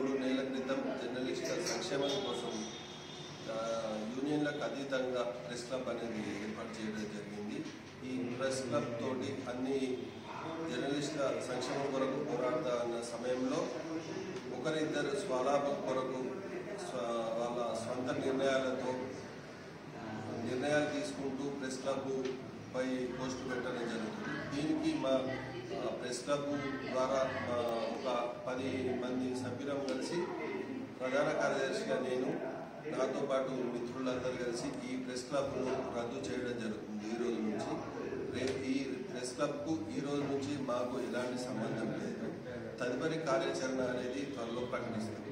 మూడు నెలల క్రితం జర్నలిస్టుల సంక్షేమం కోసం ఆ, యూనియన్లకు అతీతంగా ప్రెస్ క్లబ్ అనేది ఏర్పాటు చేయడం జరిగింది ఈ ప్రెస్ క్లబ్ తోటి అన్ని జర్నలిస్టుల సంక్షేమం కొరకు పోరాడుతా అన్న సమయంలో ఒకరిద్దరు స్వలాభం కొరకు స్వ- వాళ్ళ స్వంత నిర్ణయాలతో నిర్ణయాలు తీసుకుంటూ ప్రెస్ క్లబ్ పై పోస్టు పెట్టడం జరుగుతుంది దీనికి మా ఆ, ప్రెస్ క్లబ్ ద్వారా మా ఒక పది మంది సభ్యులం కలిసి ప్రధాన కార్యదర్శిగా నేను నాతో పాటు మిత్రులందరూ కలిసి ఈ ప్రెస్ క్లబ్ను రద్దు చేయడం జరుగుతుంది ఈ రోజు నుంచి రేపు ఈ ప్రెస్ క్లబ్కు ఈ రోజు నుంచి మాకు ఎలాంటి సంబంధం లేదు తదుపరి కార్యాచరణ అనేది త్వరలో ప్రకటిస్తుంది